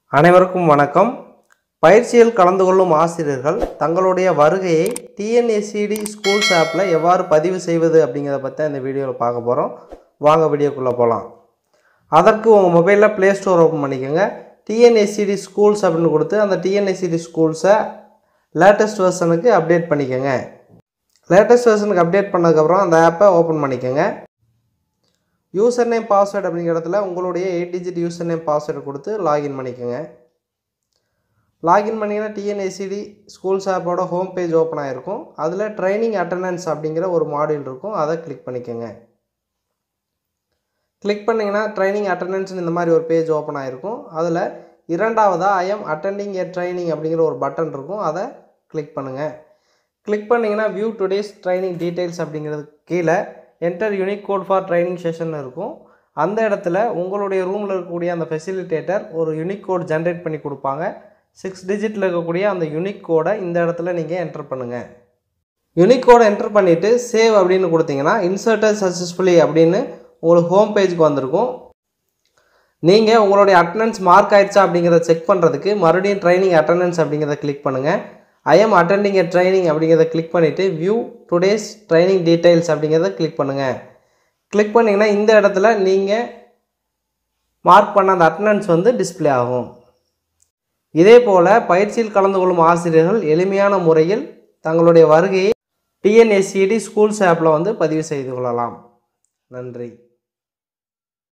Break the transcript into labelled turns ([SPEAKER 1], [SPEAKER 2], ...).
[SPEAKER 1] அனைவருக்கும் வணக்கம் பயிற்சியில் கலந்து கொள்ளும் ஆசிரியர்கள் தங்களுடைய வருகையை டிஎன்எஸ்சிடி ஸ்கூல்ஸ் ஆப்பில் எவ்வாறு பதிவு செய்வது அப்படிங்கிறத பற்றி இந்த வீடியோவில் பார்க்க போகிறோம் வாங்க வீடியோக்குள்ளே போகலாம் அதற்கு உங்கள் மொபைலில் ப்ளே ஸ்டோர் ஓப்பன் பண்ணிக்கோங்க டிஎன்எஸ்சிடி ஸ்கூல்ஸ் அப்படின்னு கொடுத்து அந்த டிஎன்எஸ்சிடி ஸ்கூல்ஸை லேட்டஸ்ட் வெர்ஷனுக்கு அப்டேட் பண்ணிக்கோங்க லேட்டஸ்ட் வெர்ஷனுக்கு அப்டேட் பண்ணதுக்கப்புறம் அந்த ஆப்பை ஓப்பன் பண்ணிக்கோங்க யூசர் நேம் பாஸ்வேர்டு அப்படிங்கிற இடத்துல உங்களுடைய eight digit user name password கொடுத்து லாகின் பண்ணிக்கோங்க லாகின் பண்ணிங்கன்னா டிஎன்ஏசிடி ஸ்கூல்ஸ் ஆப்போட ஹோம் பேஜ் ஓப்பன் ஆகிருக்கும் அதில் ட்ரைனிங் அட்டண்டன்ஸ் அப்படிங்கிற ஒரு மாடியூல் இருக்கும் அதை கிளிக் பண்ணிக்கோங்க கிளிக் பண்ணிங்கன்னா ட்ரைனிங் அட்டண்டன்ஸ்னு இந்த மாதிரி ஒரு பேஜ் ஓப்பன் ஆகிருக்கும் அதில் இரண்டாவதாக I M attending A training அப்படிங்கிற ஒரு பட்டன் இருக்கும் அதை கிளிக் பண்ணுங்கள் கிளிக் பண்ணிங்கன்னா வியூ டுடேஸ் ட்ரைனிங் டீட்டெயில்ஸ் அப்படிங்கிறது கீழே enter unique code for training session இருக்கும் அந்த இடத்துல உங்களுடைய ரூமில் இருக்கக்கூடிய அந்த ஃபெசிலிட்டேட்டர் ஒரு யூனிக் கோட் ஜென்ரேட் பண்ணி கொடுப்பாங்க சிக்ஸ் டிஜிட்டில் இருக்கக்கூடிய அந்த யூனிக் கோடை இந்த இடத்துல நீங்கள் என்டர் பண்ணுங்கள் யூனிக் கோடை என்டர் பண்ணிவிட்டு சேவ் அப்படின்னு கொடுத்தீங்கன்னா இன்சர்ட்டர் சக்ஸஸ்ஃபுல்லி அப்படின்னு உங்களுக்கு ஹோம் பேஜுக்கு வந்திருக்கும் நீங்கள் உங்களுடைய அட்டண்டன்ஸ் மார்க் ஆயிடுச்சா அப்படிங்கிறத செக் பண்ணுறதுக்கு மறுபடியும் ட்ரைனிங் அட்டண்டன்ஸ் அப்படிங்கிறத கிளிக் பண்ணுங்கள் I M attending A training அப்படிங்கிறத கிளிக் பண்ணிவிட்டு வியூ டுடேஸ் ட்ரைனிங் டீட்டெயில்ஸ் அப்படிங்கிறத கிளிக் பண்ணுங்கள் கிளிக் பண்ணிங்கன்னா இந்த இடத்துல நீங்கள் மார்க் பண்ண அந்த அட்டண்டன்ஸ் வந்து டிஸ்ப்ளே ஆகும் இதே போல் பயிற்சியில் கலந்து கொள்ளும் ஆசிரியர்கள் எளிமையான முறையில் தங்களுடைய வருகையை டிஎன்எஸ்சிடி ஸ்கூல்ஸ் ஆப்பில் வந்து பதிவு செய்து கொள்ளலாம் நன்றி